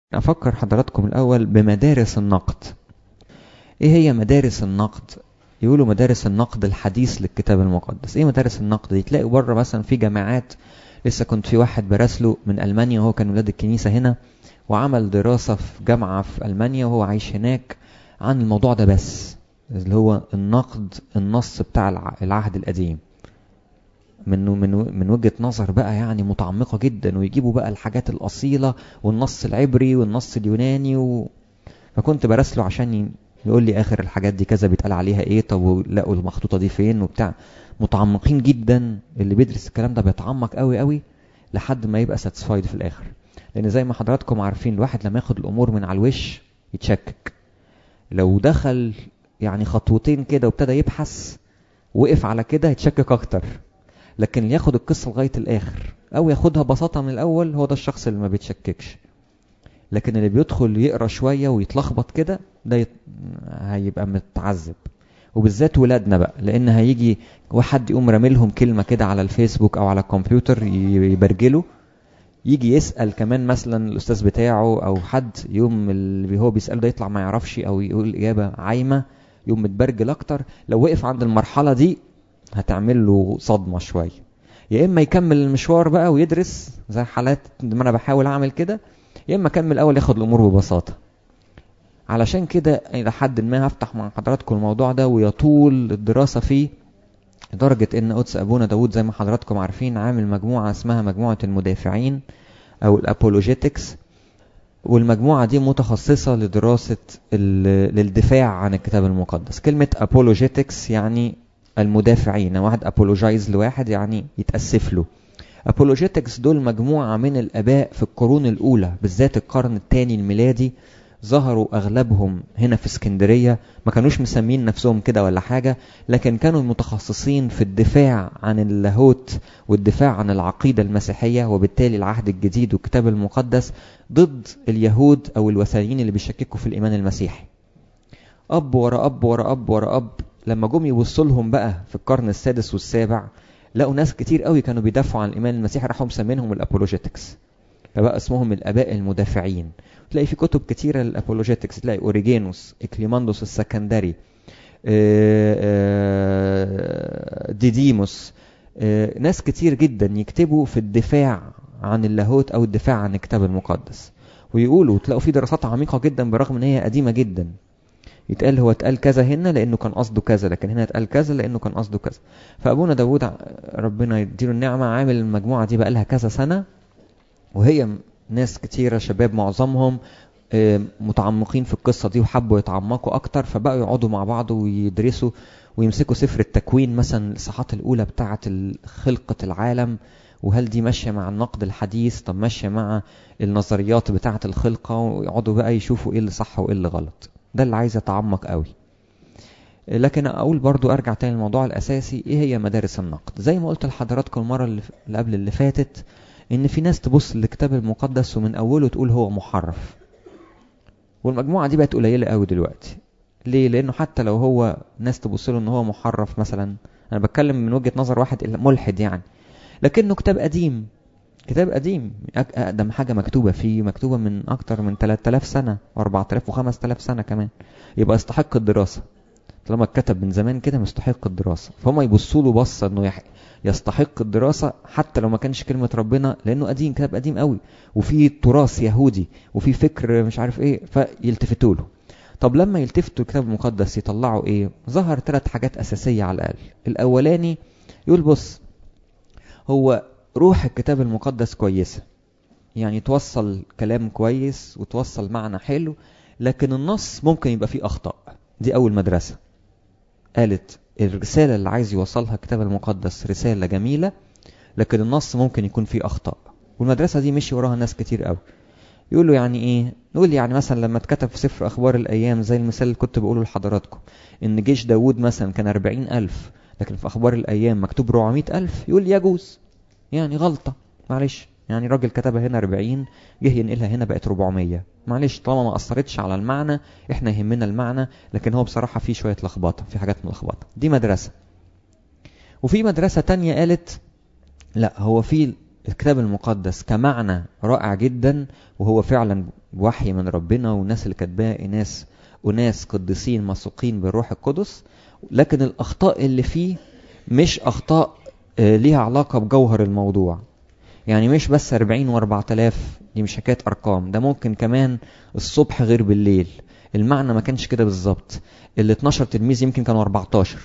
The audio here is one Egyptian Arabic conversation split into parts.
أفكر حضراتكم الأول بمدارس النقد إيه هي مدارس النقد؟ يقولوا مدارس النقد الحديث للكتاب المقدس إيه مدارس النقد دي؟ تلاقوا بره مثلا في جامعات لسه كنت في واحد براسله من ألمانيا وهو كان ولاد الكنيسة هنا وعمل دراسة في جامعة في ألمانيا وهو عايش هناك عن الموضوع ده بس اللي هو النقد النص بتاع العهد القديم من من من وجهه نظر بقى يعني متعمقه جدا ويجيبوا بقى الحاجات الاصيله والنص العبري والنص اليوناني و... فكنت براسله عشان يقول لي اخر الحاجات دي كذا بيتقال عليها ايه طب لقوا المخطوطه دي فين وبتاع متعمقين جدا اللي بيدرس الكلام ده بيتعمق قوي قوي لحد ما يبقى ساتسفايد في الاخر لان زي ما حضراتكم عارفين الواحد لما ياخد الامور من على الوش يتشكك لو دخل يعني خطوتين كده وابتدى يبحث وقف على كده يتشكك اكتر لكن اللي ياخد القصة لغاية الآخر أو ياخدها ببساطة من الأول هو ده الشخص اللي ما بيتشككش لكن اللي بيدخل يقرا شوية ويتلخبط كده ده يت... هيبقى متعذب وبالذات ولادنا بقى لأن هيجي واحد يقوم راملهم كلمة كده على الفيسبوك أو على الكمبيوتر يبرجله يجي يسأل كمان مثلا الأستاذ بتاعه أو حد يوم اللي هو بيسأله ده يطلع ما يعرفش أو يقول إجابة عايمة يقوم متبرجل أكتر لو وقف عند المرحلة دي هتعمل له صدمة شوية يا إما يكمل المشوار بقى ويدرس زي حالات ما أنا بحاول أعمل كده يا إما أكمل الأول ياخد الأمور ببساطة علشان كده إلى حد ما هفتح مع حضراتكم الموضوع ده ويطول الدراسة فيه لدرجة إن قدس أبونا داود زي ما حضراتكم عارفين عامل مجموعة اسمها مجموعة المدافعين أو الأبولوجيتكس والمجموعة دي متخصصة لدراسة للدفاع عن الكتاب المقدس كلمة أبولوجيتكس يعني المدافعين واحد أبولوجايز لواحد يعني يتأسف له أبولوجيتكس دول مجموعة من الآباء في القرون الأولى بالذات القرن الثاني الميلادي ظهروا أغلبهم هنا في اسكندرية ما كانوش مسمين نفسهم كده ولا حاجة لكن كانوا متخصصين في الدفاع عن اللاهوت والدفاع عن العقيدة المسيحية وبالتالي العهد الجديد والكتاب المقدس ضد اليهود أو الوثنيين اللي بيشككوا في الإيمان المسيحي أب ورا أب ورا أب ورا أب لما جم يبصوا لهم بقى في القرن السادس والسابع لقوا ناس كتير قوي كانوا بيدافعوا عن الايمان المسيحي راحوا مسمينهم الابولوجيتكس فبقى اسمهم الاباء المدافعين تلاقي في كتب كتيره للابولوجيتكس تلاقي اوريجينوس اكليماندوس السكندري ديديموس ناس كتير جدا يكتبوا في الدفاع عن اللاهوت او الدفاع عن الكتاب المقدس ويقولوا تلاقوا في دراسات عميقه جدا برغم ان هي قديمه جدا يتقال هو اتقال كذا هنا لانه كان قصده كذا لكن هنا اتقال كذا لانه كان قصده كذا فابونا داود ربنا يديله النعمه عامل المجموعه دي بقى لها كذا سنه وهي ناس كتيره شباب معظمهم متعمقين في القصه دي وحبوا يتعمقوا اكتر فبقوا يقعدوا مع بعض ويدرسوا ويمسكوا سفر التكوين مثلا الاصحاحات الاولى بتاعه خلقه العالم وهل دي ماشيه مع النقد الحديث طب ماشيه مع النظريات بتاعه الخلقه ويقعدوا بقى يشوفوا ايه اللي صح وايه اللي غلط ده اللي عايز يتعمق قوي لكن اقول برضو ارجع تاني للموضوع الاساسي ايه هي مدارس النقد زي ما قلت لحضراتكم المره اللي قبل اللي فاتت ان في ناس تبص للكتاب المقدس ومن اوله تقول هو محرف والمجموعه دي بقت قليله قوي دلوقتي ليه لانه حتى لو هو ناس تبص له ان هو محرف مثلا انا بتكلم من وجهه نظر واحد ملحد يعني لكنه كتاب قديم كتاب قديم اقدم حاجه مكتوبه فيه مكتوبه من اكتر من 3000 سنه و4000 و5000 سنه كمان يبقى يستحق الدراسه طالما اتكتب من زمان كده مستحق الدراسه فهم يبصوا له بصه انه يستحق الدراسه حتى لو ما كانش كلمه ربنا لانه قديم كتاب قديم قوي وفي تراث يهودي وفي فكر مش عارف ايه فيلتفتوا له طب لما يلتفتوا الكتاب المقدس يطلعوا ايه ظهر ثلاث حاجات اساسيه على الاقل الاولاني يقول بص هو روح الكتاب المقدس كويسة يعني توصل كلام كويس وتوصل معنى حلو لكن النص ممكن يبقى فيه أخطاء دي أول مدرسة قالت الرسالة اللي عايز يوصلها الكتاب المقدس رسالة جميلة لكن النص ممكن يكون فيه أخطاء والمدرسة دي مشي وراها ناس كتير قوي يقولوا يعني ايه نقول يعني مثلا لما اتكتب في سفر اخبار الايام زي المثال اللي كنت بقوله لحضراتكم ان جيش داود مثلا كان أربعين ألف لكن في اخبار الايام مكتوب 400 ألف يقول يجوز يعني غلطة معلش يعني راجل كتبها هنا 40 جه ينقلها هنا بقت 400 معلش طالما ما اثرتش على المعنى احنا يهمنا المعنى لكن هو بصراحة في شوية لخبطة في حاجات ملخبطة دي مدرسة وفي مدرسة تانية قالت لا هو في الكتاب المقدس كمعنى رائع جدا وهو فعلا وحي من ربنا والناس اللي كاتباه ناس وناس قديسين مسوقين بالروح القدس لكن الاخطاء اللي فيه مش اخطاء ليها علاقه بجوهر الموضوع يعني مش بس 40 و4000 دي مش حكايه ارقام ده ممكن كمان الصبح غير بالليل المعنى ما كانش كده بالظبط ال 12 تلميذ يمكن كانوا 14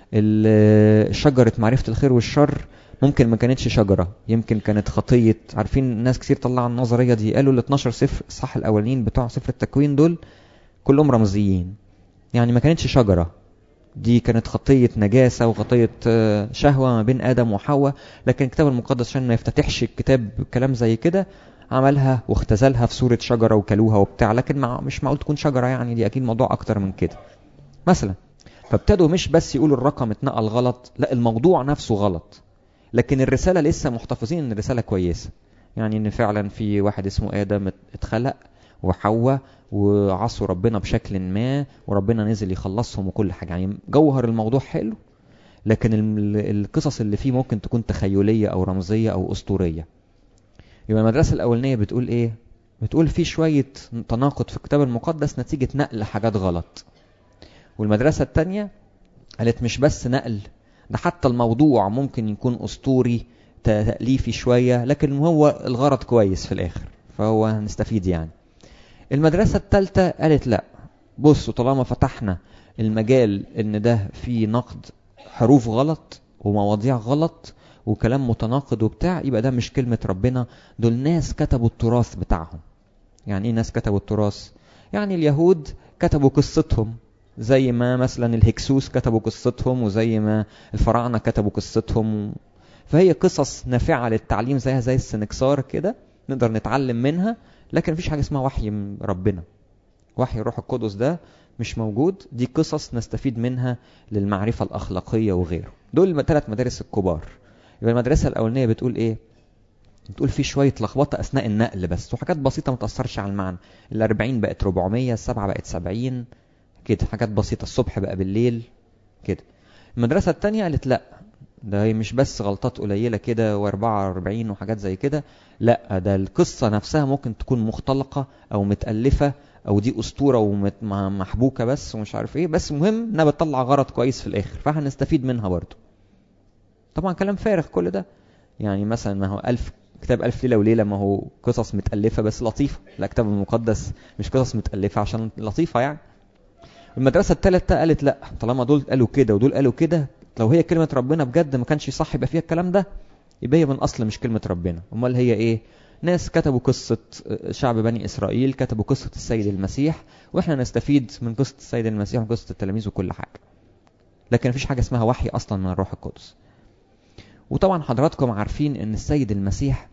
شجره معرفه الخير والشر ممكن ما كانتش شجره يمكن كانت خطيه عارفين ناس كتير طلعوا النظريه دي قالوا ال 12 سفر الصح الاولين بتوع سفر التكوين دول كلهم رمزيين يعني ما كانتش شجره دي كانت خطية نجاسة وخطية شهوة ما بين آدم وحواء لكن الكتاب المقدس عشان ما يفتتحش الكتاب بكلام زي كده عملها واختزلها في صورة شجرة وكلوها وبتاع لكن مع مش معقول تكون شجرة يعني دي أكيد موضوع أكتر من كده مثلا فابتدوا مش بس يقولوا الرقم اتنقل غلط لا الموضوع نفسه غلط لكن الرسالة لسه محتفظين ان الرسالة كويسة يعني ان فعلا في واحد اسمه آدم اتخلق وحواء وعصوا ربنا بشكل ما وربنا نزل يخلصهم وكل حاجة يعني جوهر الموضوع حلو لكن القصص اللي فيه ممكن تكون تخيلية أو رمزية أو أسطورية يبقى المدرسة الأولانية بتقول إيه؟ بتقول في شوية تناقض في الكتاب المقدس نتيجة نقل حاجات غلط والمدرسة التانية قالت مش بس نقل ده حتى الموضوع ممكن يكون أسطوري تأليفي شوية لكن هو الغرض كويس في الآخر فهو هنستفيد يعني المدرسة الثالثة قالت لا بصوا طالما فتحنا المجال ان ده فيه نقد حروف غلط ومواضيع غلط وكلام متناقض وبتاع يبقى ده مش كلمة ربنا دول ناس كتبوا التراث بتاعهم يعني ايه ناس كتبوا التراث يعني اليهود كتبوا قصتهم زي ما مثلا الهكسوس كتبوا قصتهم وزي ما الفراعنة كتبوا قصتهم فهي قصص نافعة للتعليم زيها زي السنكسار كده نقدر نتعلم منها لكن مفيش حاجة اسمها وحي من ربنا وحي الروح القدس ده مش موجود دي قصص نستفيد منها للمعرفة الأخلاقية وغيره دول ثلاث مدارس الكبار يبقى المدرسة الأولانية بتقول إيه بتقول في شوية لخبطة أثناء النقل بس وحاجات بسيطة ما تأثرش على المعنى الأربعين بقت 400 السبعة بقت 70 كده حاجات بسيطة الصبح بقى بالليل كده المدرسة التانية قالت لأ ده هي مش بس غلطات قليلة كده و44 وحاجات زي كده لا ده القصة نفسها ممكن تكون مختلقة أو متألفة أو دي أسطورة ومحبوكة بس ومش عارف إيه بس مهم إنها بتطلع غرض كويس في الآخر فهنستفيد منها برضو طبعا كلام فارغ كل ده يعني مثلا ما هو ألف كتاب ألف ليلة وليلة ما هو قصص متألفة بس لطيفة لا كتاب المقدس مش قصص متألفة عشان لطيفة يعني المدرسة الثالثة قالت لا طالما دول قالوا كده ودول قالوا كده لو هي كلمة ربنا بجد ما كانش صح يبقى فيها الكلام ده يبقى هي من أصل مش كلمة ربنا أمال هي إيه ناس كتبوا قصة شعب بني إسرائيل كتبوا قصة السيد المسيح وإحنا نستفيد من قصة السيد المسيح وقصة التلاميذ وكل حاجة لكن مفيش حاجة اسمها وحي أصلا من الروح القدس وطبعا حضراتكم عارفين ان السيد المسيح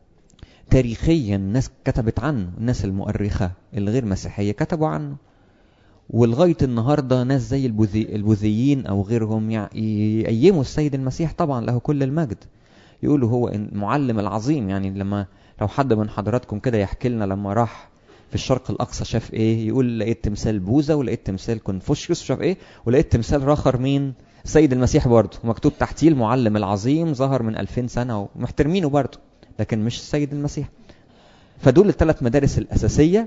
تاريخيا الناس كتبت عنه الناس المؤرخة الغير مسيحية كتبوا عنه ولغاية النهاردة ناس زي البوذي البوذيين أو غيرهم يقيموا السيد المسيح طبعا له كل المجد يقولوا هو المعلم العظيم يعني لما لو حد من حضراتكم كده يحكي لنا لما راح في الشرق الأقصى شاف إيه يقول لقيت تمثال بوذا ولقيت تمثال كونفوشيوس شاف إيه ولقيت تمثال راخر مين السيد المسيح برضه ومكتوب تحتيه المعلم العظيم ظهر من 2000 سنة ومحترمينه برضه لكن مش السيد المسيح فدول الثلاث مدارس الأساسية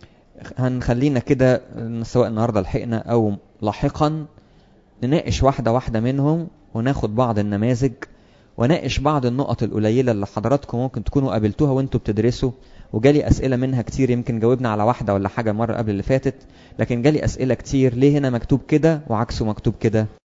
هنخلينا كده سواء النهاردة لحقنا أو لاحقا نناقش واحدة واحدة منهم وناخد بعض النماذج وناقش بعض النقط القليلة اللي حضراتكم ممكن تكونوا قابلتوها وانتوا بتدرسوا وجالي أسئلة منها كتير يمكن جاوبنا على واحدة ولا حاجة مرة قبل اللي فاتت لكن جالي أسئلة كتير ليه هنا مكتوب كده وعكسه مكتوب كده